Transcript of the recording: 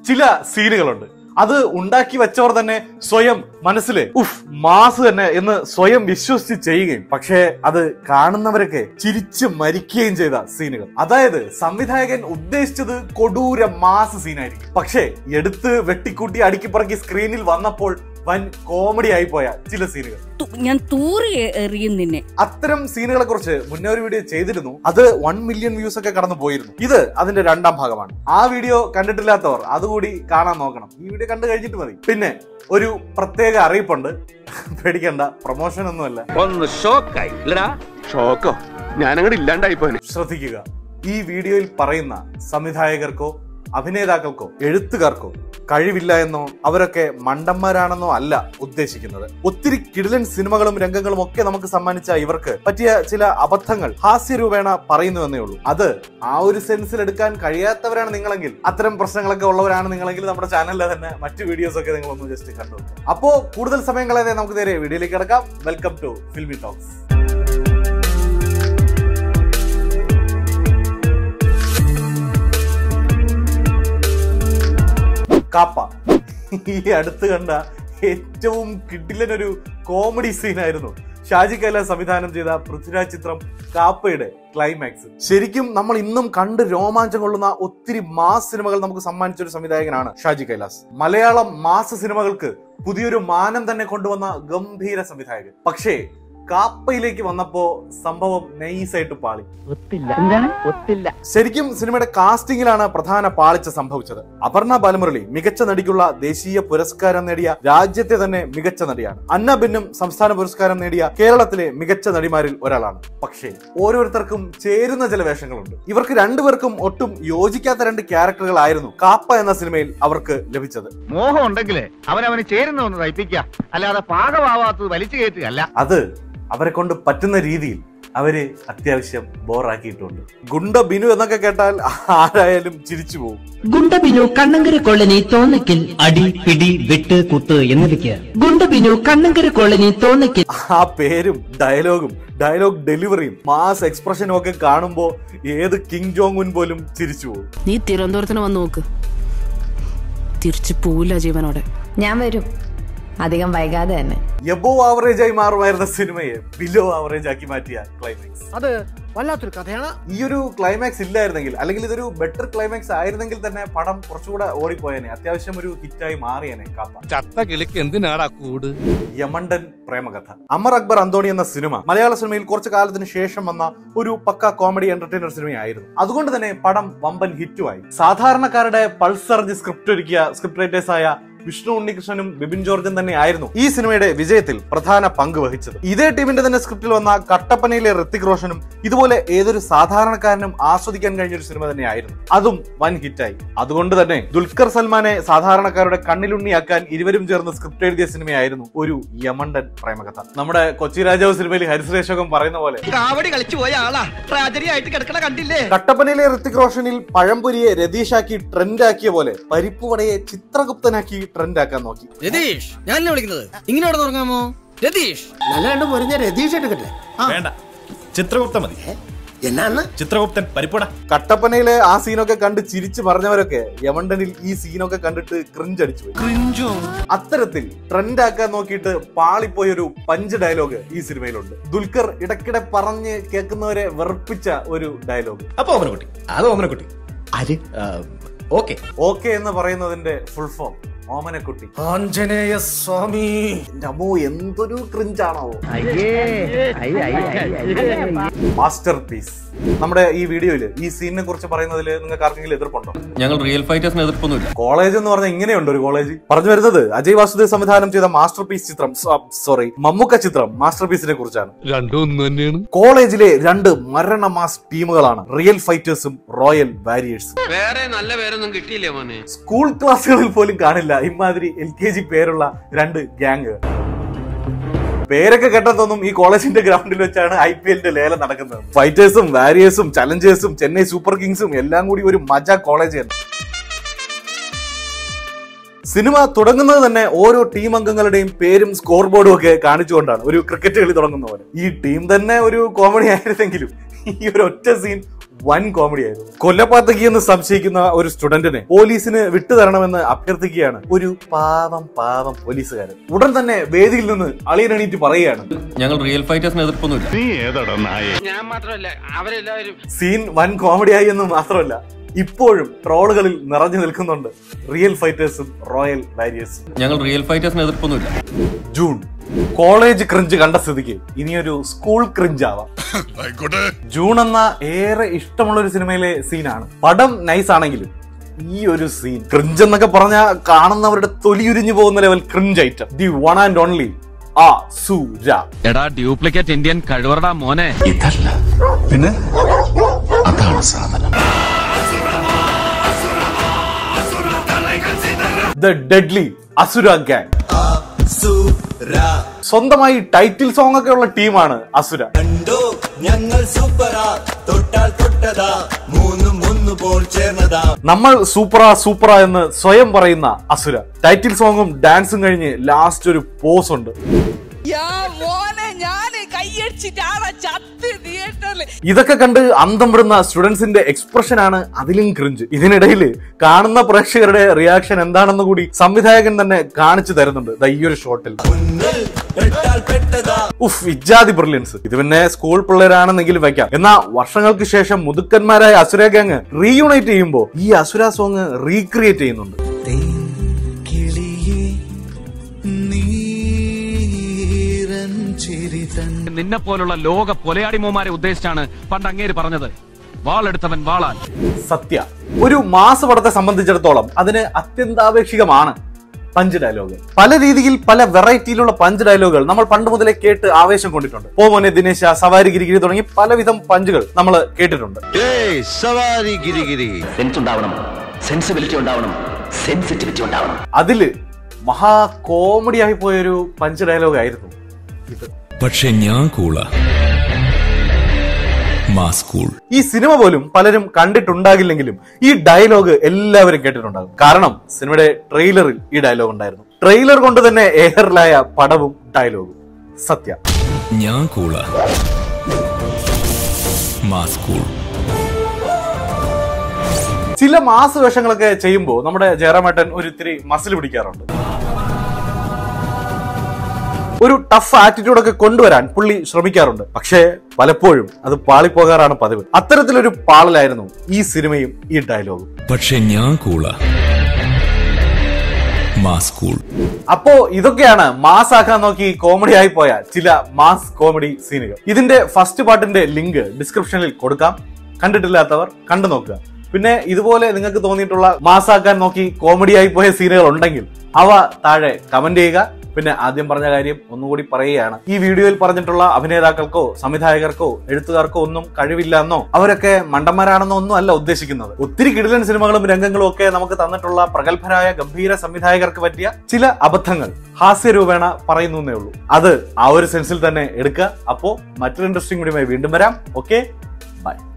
ചില സീനുകളുണ്ട് അത് ഉണ്ടാക്കി വെച്ചവർ തന്നെ സ്വയം മനസ്സിലെ ഉഫ് മാസ് തന്നെ എന്ന് സ്വയം വിശ്വസിച്ച് ചെയ്യുകയും പക്ഷേ അത് കാണുന്നവരൊക്കെ ചിരിച്ച് മരിക്കുകയും ചെയ്ത സീനുകൾ അതായത് സംവിധായകൻ ഉദ്ദേശിച്ചത് കൊടൂര മാസ് സീനായിരിക്കും പക്ഷേ എടുത്ത് വെട്ടിക്കൂട്ടി അടുക്കിപ്പറക്കി സ്ക്രീനിൽ വന്നപ്പോൾ വൻ കോമഡി ആയി പോയ ചില സീനുകൾ തു- ഞാൻ തൂറി എ- എറിയും നിന്നെ അത്തരം സീനുകളെ കുറിച്ച് മുന്നേ ഒരു വീഡിയോ ചെയ്തിരുന്നു അത് വൺ മില്യൺ വ്യൂസ് ഒക്കെ കടന്നു പോയിരുന്നു ഇത് അതിന്റെ രണ്ടാം ഭാഗമാണ് ആ വീഡിയോ കണ്ടിട്ടില്ലാത്തവർ അതുകൂടി കാണാൻ നോക്കണം ഈ വീഡിയോ കണ്ടു കഴിഞ്ഞിട്ട് മതി പിന്നെ ഒരു പ്രത്യേക അറിയിപ്പുണ്ട് പേടിക്കണ്ട പ്രൊമോഷൻ ഒന്നുമല്ല ഒന്ന് ഷോക്കായി ഇല്ലടാ ഷോക്കോ ഞാനങ്ങോട്ട് ഇല്ലാണ്ടായി പോനെ ശ്രദ്ധിക്കുക ഈ വീഡിയോയിൽ പറയുന്ന സംവിധായകർക്കോ അഭിനേതാക്കൾക്കോ എഴുത്തുകാർക്കോ കഴിവില്ല എന്നോ അവരൊക്കെ മണ്ടന്മാരാണെന്നോ അല്ല ഉദ്ദേശിക്കുന്നത് ഒത്തിരി കിടിലൻ സിനിമകളും രംഗങ്ങളും ഒക്കെ നമുക്ക് സമ്മാനിച്ച ഇവർക്ക് പറ്റിയ ചില അബദ്ധങ്ങൾ ഹാസ്യരൂപേണ പറയുന്നുവെന്നേ ഉള്ളൂ അത് ആ ഒരു സെൻസിൽ എടുക്കാൻ കഴിയാത്തവരാണ് നിങ്ങളെങ്കിൽ അത്തരം പ്രശ്നങ്ങളൊക്കെ ഉള്ളവരാണ് നിങ്ങളെങ്കിൽ നമ്മുടെ ചാനലിലെ തന്നെ മറ്റു വീഡിയോസ് ഒക്കെ നിങ്ങൾ ഒന്ന് ജസ്റ്റ് കണ്ടു അപ്പോ കൂടുതൽ സമയം കളയാതെ നമുക്ക് നേരെ വീഡിയോയിലേക്ക് കിടക്കാം welcome to filmy talks Kaapa ഈ അടുത്ത് കണ്ട ഏറ്റവും കിടിലനൊരു കോമഡി സീനായിരുന്നു ഷാജി കൈലാസ് സംവിധാനം ചെയ്ത പൃഥ്വിരാജ് ചിത്രം കാപ്പയുടെ ക്ലൈമാക്സ് ശരിക്കും നമ്മൾ ഇന്നും കണ്ട് രോമാഞ്ചം കൊള്ളുന്ന ഒത്തിരി മാസ് സിനിമകൾ നമുക്ക് സമ്മാനിച്ച ഒരു സംവിധായകനാണ് ഷാജി കൈലാസ് മലയാളം മാസ് സിനിമകൾക്ക് പുതിയൊരു മാനം തന്നെ കൊണ്ടുവന്ന ഗംഭീര സംവിധായകൻ പക്ഷേ കാപ്പയിലേക്ക് വന്നപ്പോ സംഭവം നൈസായിട്ട് പാളി ഒത്തില്ല എന്താണ് ഒത്തില്ല ശരിക്കും സിനിമയുടെ കാസ്റ്റിംഗിലാണ് പ്രധാന പാളിച്ച സംഭവിച്ചത് അപർണ ബാലമുരളി മികച്ച നടിക്കുള്ള ദേശീയ പുരസ്കാരം നേടിയ രാജ്യത്തെ തന്നെ മികച്ച നടിയാണ് അന്ന ബിന്നും സംസ്ഥാന പുരസ്കാരം നേടിയ കേരളത്തിലെ മികച്ച നടിമാരിൽ ഒരാളാണ് പക്ഷേ ഓരോരുത്തർക്കും ചേരുന്ന ചില വേഷങ്ങളുണ്ട് ഇവർക്ക് രണ്ടുപേർക്കും ഒട്ടും യോജിക്കാത്ത രണ്ട് ക്യാരക്ടറുകളായിരുന്നു കാപ്പ എന്ന സിനിമയിൽ അവർക്ക് ലഭിച്ചത് മോഹം ഉണ്ടെങ്കിലേ അവനവന് ചേരുന്ന ഒന്ന് തയ്പ്പിക്കുക അല്ലാതെ പാകമാവാത്തത് വലിച്ചു കയറ്റുകയല്ല അത് അവരെ കൊണ്ട് പറ്റുന്ന രീതിയിൽ അവര് അത്യാവശ്യം ബോറാക്കിയിട്ടുണ്ട് ഗുണ്ട ബിനു എന്നൊക്കെ കേട്ടാൽ ആരായാലും ചിരിച്ചു പോകും ഗുണ്ടബിനു കണ്ണങ്കര കോളനി തോന്നയ്ക്കൽ അടി പിടി വെട്ട് കുത്ത് എന്നിവയ്ക്ക് ഗുണ്ടബിനു കണ്ണങ്കര കോളനി തോന്നയ്ക്കൽ ആ പേരും ഡയലോഗും ഡയലോഗ് ഡെലിവറിയും മാസ് എക്സ്പ്രഷനും ഒക്കെ കാണുമ്പോൾ ഏത് കിങ് ജോങ് ഉൻ പോലും ചിരിച്ചു പോകും നീ തിരുവനന്തപുരത്തിന് വന്ന് നോക്ക് തിരിച്ചു പോവില്ല ജീവനോടെ ഞാൻ വരും അധികം വൈകാതെ തന്നെ എബോ ആവറേജ് ആയി മാറുമായിരുന്ന സിനിമയെ ബിലോ ആവറേജ് ആക്കി മാറ്റിയ ക്ലൈമാക്സ് അത് വല്ലാത്തൊരു കഥയാണ് ഈ ഒരു ക്ലൈമാക്സ് ഇല്ലായിരുന്നെങ്കിൽ അല്ലെങ്കിൽ ഇതൊരു ബെറ്റർ ക്ലൈമാക്സ് ആയിരുന്നെങ്കിൽ തന്നെ പടം കുറച്ചുകൂടെ ഓടിപ്പോയേനെ അത്യാവശ്യം ഒരു ഹിറ്റായി മാറിയേനെ കാപ്പ ചത്ത കിളിക്ക് എന്തിനാടാ കൂട് യമണ്ടൻ പ്രേമകഥ അമർ അക്ബർ അന്തോണി എന്ന സിനിമ മലയാള സിനിമയിൽ കുറച്ചു കാലത്തിന് ശേഷം വന്ന ഒരു പക്ക കോമഡി എന്റർടൈനർ സിനിമയായിരുന്നു അതുകൊണ്ട് തന്നെ പടം വമ്പൻ ഹിറ്റുമായി സാധാരണക്കാരുടെ പൾസറിഞ്ഞ് സ്ക്രിപ്റ്റ് ഒരുക്കിയ സ്ക്രിപ്റ്റ് റൈറ്റേഴ്സ് ആയ വിഷ്ണു ഉണ്ണികൃഷ്ണനും ബിബിൻ ജോർജും തന്നെ ആയിരുന്നു ഈ സിനിമയുടെ വിജയത്തിൽ പ്രധാന പങ്ക് വഹിച്ചത് ഇതേ ടീമിന്റെ തന്നെ സ്ക്രിപ്റ്റിൽ വന്ന കട്ടപ്പനയിലെ ഋത്തിക് റോഷനും ഇതുപോലെ ഏതൊരു സാധാരണക്കാരനും ആസ്വദിക്കാൻ കഴിഞ്ഞ ഒരു സിനിമ തന്നെയായിരുന്നു അതും വൻ ഹിറ്റായി അതുകൊണ്ട് തന്നെ ദുൽഖർ സൽമാനെ സാധാരണക്കാരുടെ കണ്ണിലുണ്ണിയാക്കാൻ ഇരുവരും ചേർന്ന് സ്ക്രിപ്റ്റ് എഴുതിയ സിനിമയായിരുന്നു ഒരു യമണ്ടൻ പ്രേമകഥ നമ്മുടെ കൊച്ചി രാജാവ് സിനിമയിൽ ഹരിശ്രേഷകം പറയുന്ന പോലെ കാവടി കളിച്ചു പോയ ആളാ ട്രാജഡി ആയിട്ട് കിടക്കണ കണ്ടില്ലേ കട്ടപ്പനയിലെ ഋത്തിക് റോഷനിൽ പഴംപൊരിയെ രതീഷാക്കി ട്രെൻഡാക്കിയ പോലെ പരിപ്പുവടയെ ചിത്രഗുപ്തനാക്കി ട്രെൻഡാക്കാൻ നോക്കി രതീഷ് ഞാനല്ലേ വിളിക്കുന്നത് ഇങ്ങനെ തുടങ്ങാമോ രതീഷ് നല്ല രണ്ട് പൊരിഞ്ഞ രതീഷ് എടുക്കട്ടെ വേണ്ട ചിത്രഗുപ്തൻ മതി എന്നാന്ന് ചിത്രഗുപ്തൻ പരിപ്പുട കട്ടപ്പനയിലെ ആ സീനൊക്കെ കണ്ട് ചിരിച്ചു പറഞ്ഞവരൊക്കെ യമണ്ടനിൽ ഈ സീനൊക്കെ കണ്ടിട്ട് ക്രിഞ്ച് അടിച്ചു പോയി അത്തരത്തിൽ ട്രെൻഡ് ആക്കാൻ നോക്കിയിട്ട് പാളിപ്പോയൊരു പഞ്ച് ഡയലോഗ് ഈ സിനിമയിലുണ്ട് ദുൽഖർ ഇടയ്ക്കിടെ പറഞ്ഞ് കേൾക്കുന്നവരെ വെറുപ്പിച്ച ഒരു ഡയലോഗ് അപ്പൊ ഓമനക്കുട്ടി അത് ഓമനക്കുട്ടി ആര് ഓക്കെ ഓക്കെ എന്ന് പറയുന്നതിന്റെ ഫുൾ ഫോം ഓമനക്കുട്ടി ആഞ്ജനേയ സ്വാമി എന്റെ അമ്മോ എന്തൊരു ക്രിഞ്ചാണോ അയ്യേ അയ്യ അയ്യ മാസ്റ്റർ പീസ് നമ്മുടെ ഈ വീഡിയോയിൽ ഈ സീനിനെ കുറിച്ച് പറയുന്നതിൽ നിങ്ങൾക്ക് ആർക്കെങ്കിലും എതിർപ്പുണ്ടോ ഞങ്ങൾ റിയൽ ഫൈറ്റേഴ്സിന് എതിർപ്പൊന്നുമില്ല കോളേജ് എന്ന് പറഞ്ഞാൽ ഇങ്ങനെയുണ്ട് ഒരു കോളേജ് പറഞ്ഞു വരുന്നത് അജയ് വാസുദേവ് സംവിധാനം ചെയ്ത മാസ്റ്റർ പീസ് ചിത്രം സോറി മമ്മൂക്ക ചിത്രം മാസ്റ്റർ പീസിനെ കുറിച്ചാണ് രണ്ടും ഒന്ന് തന്നെയാണ് കോളേജിലെ രണ്ട് മരണ മാസ് ടീമുകളാണ് റിയൽ ഫൈറ്റേഴ്സും റോയൽ വാരിയേഴ്സും വേറെ നല്ല പേരൊന്നും കിട്ടിയില്ലേ മോനെ സ്കൂൾ ക്ലാസ്സുകളിൽ പോലും കാണില്ല ഇമാതിരി എൽ കെ ജി പേരുള്ള രണ്ട് ഗ്യാങ് പേരൊക്കെ കേട്ടതൊന്നും ഈ കോളേജിന്റെ ഗ്രൗണ്ടിൽ വെച്ചാണ് ഐ പി എല്ലിന്റെ ലേലം നടക്കുന്നത് ഫൈറ്റേഴ്സും വാരിയേഴ്സും ചലഞ്ചേഴ്സും ചെന്നൈ സൂപ്പർ കിങ്സും എല്ലാം കൂടി ഒരു മജ കോളേജ് തന്നെ സിനിമ തുടങ്ങുന്നത് തന്നെ ഓരോ ടീം അംഗങ്ങളുടെയും പേരും സ്കോർ ബോർഡും ഒക്കെ കാണിച്ചുകൊണ്ടാണ് ഒരു ക്രിക്കറ്റ് കളി തുടങ്ങുന്ന പോലെ ഈ ടീം തന്നെ ഒരു കോമഡി ആയിരുന്നെങ്കിലും ഈ ഒരു ഒറ്റ സീൻ വൻ കോമഡി ആയിരുന്നു കൊല്ലപ്പാത്തക്കി എന്ന് സംശയിക്കുന്ന ഒരു സ്റ്റുഡന്റിനെ പോലീസിന് വിട്ടുതരണമെന്ന് അഭ്യർത്ഥിക്കുകയാണ് ഒരു പാവം പാവം പോലീസുകാരൻ ഉടൻ തന്നെ വേദിയിൽ നിന്ന് അളിയനെണീറ്റ് പറയുകയാണ് ഞങ്ങൾ റിയൽ ഫൈറ്റേഴ്സിന് എതിർപ്പൊന്നുമില്ല നീ ഏതാടാ നായ ഞാൻ മാത്രമല്ല അവരെല്ലാവരും സീൻ വൻ കോമഡിയായി എന്ന് മാത്രമല്ല ഇപ്പോഴും ട്രോളുകളിൽ നിറഞ്ഞു നിൽക്കുന്നുണ്ട് റിയൽ ഫൈറ്റേഴ്സും റോയൽ വാരിയേഴ്സും ഞങ്ങൾ റിയൽ ഫൈറ്റേഴ്സിന് എതിർപ്പൊന്നുമില്ല ജൂൺ കോളേജ് ക്രിഞ്ച് കണ്ട സ്ഥിതിക്ക് ഇനിയൊരു സ്കൂൾ ക്രിഞ്ച് ആവാം ജൂൺ എന്ന ഏറെ ഇഷ്ടമുള്ള ഒരു സിനിമയിലെ സീനാണ് പടം നൈസ് ആണെങ്കിലും ഈ ഒരു സീൻ ക്രിഞ്ച് എന്നൊക്കെ പറഞ്ഞാൽ കാണുന്നവരുടെ തൊലിയുരിഞ്ഞു പോകുന്ന level cringe item the one and only Asura എടാ ഡ്യൂപ്ലിക്കേറ്റ് ഇന്ത്യൻ കഴിവറടാ മോനെ പിന്നെ അതാണ് സാധനം ദ ഡെഡ്ലി അസുര ഗാങ് സ്വന്തമായി ടൈറ്റിൽ സോങ് ഒക്കെ ഉള്ള ടീമാണ് അസുര ഞങ്ങൾ സൂപ്പറാ തൊട്ടാൽ തൊട്ടതാ മൂന്നും ഒന്നു പോൽ ചേർന്നതാ നമ്മൾ സൂപ്പറാ സൂപ്പറാ എന്ന് സ്വയം പറയുന്ന അസുര ടൈറ്റിൽ സോങ്ങും ഡാൻസും കഴിഞ്ഞ് ലാസ്റ്റ് ഒരു പോസ് ഉണ്ട് ഞാന് കൈയടിച്ചിട്ടാണ് ചത്ത് തിയേറ്ററിൽ ഇതൊക്കെ കണ്ട് അന്തം വിടുന്ന സ്റ്റുഡൻസിന്റെ എക്സ്പ്രഷൻ ആണ് അതിലും ക്രിഞ്ച് ഇതിനിടയിൽ കാണുന്ന പ്രേക്ഷകരുടെ റിയാക്ഷൻ എന്താണെന്ന് കൂടി സംവിധായകൻ തന്നെ കാണിച്ചു തരുന്നുണ്ട് ദാ ഈ ഒരു ഷോട്ടിൽ ഉഫ് ഇജാതി ബ്രില്യൻസ് ഇത് പിന്നെ സ്കൂൾ പിള്ളേരാണെന്നെങ്കിലും വെക്കാം എന്നാ വർഷങ്ങൾക്ക് ശേഷം മുതുക്കന്മാരായ അസുര ഗാങ് റീയൂണൈറ്റ് ചെയ്യുമ്പോൾ ഈ അസുര സോങ് റീക്രിയേറ്റ് ചെയ്യുന്നുണ്ട് നിന്നെ പോലുള്ള ലോക പൊലയാടിമോമാരെ ഉദ്ദേശിച്ചാണ് പണ്ട് അങ്ങേര് പറഞ്ഞത് വാളെടുത്തവൻ വാളാൻ സത്യ ഒരു മാസ പടത്തെ സംബന്ധിച്ചിടത്തോളം അതിന് അത്യന്താപേക്ഷികമാണ് പഞ്ച് ഡയലോഗ് പല രീതിയിൽ പല വെറൈറ്റിയിലുള്ള പഞ്ച് ഡയലോഗുകൾ നമ്മൾ പണ്ട് മുതലേ കേട്ട് ആവേശം കൊണ്ടിട്ടുണ്ട് പോമോനെ ദിനേശ സവാരി ഗിരിഗിരി തുടങ്ങി പലവിധം പഞ്ചുകൾ നമ്മൾ കേട്ടിട്ടുണ്ട് സവാരി ഗിരിഗിരി സെൻസ് ഉണ്ടാവണം സെൻസിബിലിറ്റി ഉണ്ടാവണം സെൻസിറ്റിവിറ്റി ഉണ്ടാവണം അതില് മഹാ കോമഡി ആയി പോയൊരു പഞ്ച് ഡയലോഗ് ആയിരുന്നു ഇത് പക്ഷെ ഞാൻ കൂള മാസ് കൂൾ ഈ സിനിമ പോലും പലരും കണ്ടിട്ടുണ്ടാകില്ലെങ്കിലും ഈ ഡയലോഗ് എല്ലാവരും കേട്ടിട്ടുണ്ടാകും കാരണം സിനിമയുടെ ട്രെയിലറിൽ ഈ ഡയലോഗ് ഉണ്ടായിരുന്നു ട്രെയിലർ കൊണ്ട് തന്നെ എയറിലായ പടവും ഡയലോഗും സത്യ ഞാൻ കൂള മാസ് കൂൾ ചില മാസ വേഷങ്ങളൊക്കെ ചെയ്യുമ്പോൾ നമ്മുടെ ജയറാമേട്ടൻ ഒരു ഇത്തിരി മസിൽ പിടിക്കാറുണ്ട് ഒരു ടഫ് ആറ്റിറ്റ്യൂഡ് ഒക്കെ കൊണ്ടുവരാൻ പുള്ളി ശ്രമിക്കാറുണ്ട് പക്ഷേ പലപ്പോഴും അത് പാളിപ്പോകാറാണ് പതിവ് അത്തരത്തിലൊരു പാളലായിരുന്നു ഈ സിനിമയും ഈ ഡയലോഗും പക്ഷെ ഞാൻ കൂള മാസ് കൂൾ അപ്പോ ഇതൊക്കെയാണ് മാസ് ആക്കാൻ നോക്കി കോമഡി ആയി പോയ ചില മാസ് കോമഡി സീനുകൾ ഇതിന്റെ ഫസ്റ്റ് പാർട്ടിന്റെ ലിങ്ക് ഡിസ്ക്രിപ്ഷനിൽ കൊടുക്കാം കണ്ടിട്ടില്ലാത്തവർ കണ്ടു നോക്കുക പിന്നെ ഇതുപോലെ നിങ്ങൾക്ക് തോന്നിയിട്ടുള്ള മാസാക്കാൻ നോക്കി കോമഡി ആയി പോയ സീനുകൾ ഉണ്ടെങ്കിൽ അവ താഴെ കമന്റ് ചെയ്യുക പിന്നെ ആദ്യം പറഞ്ഞ കാര്യം ഒന്നുകൂടി പറയുകയാണ് ഈ വീഡിയോയിൽ പറഞ്ഞിട്ടുള്ള അഭിനേതാക്കൾക്കോ സംവിധായകർക്കോ എഴുത്തുകാർക്കോ ഒന്നും കഴിവില്ല എന്നോ അവരൊക്കെ മണ്ടന്മാരാണെന്നോ ഒന്നും അല്ല ഉദ്ദേശിക്കുന്നത് ഒത്തിരി കിടിലൻ സിനിമകളും രംഗങ്ങളും ഒക്കെ നമുക്ക് തന്നിട്ടുള്ള പ്രഗത്ഭരായ ഗംഭീര സംവിധായകർക്ക് പറ്റിയ ചില അബദ്ധങ്ങൾ ഹാസ്യരൂപേണ പറയുന്നു എന്നേ ഉള്ളൂ അത് ആ ഒരു സെൻസിൽ തന്നെ എടുക്കുക അപ്പോ മറ്റൊരു ഇൻട്രസ്റ്റിംഗ് വീഡിയോയുമായി വീണ്ടും വരാം ഓക്കെ ബൈ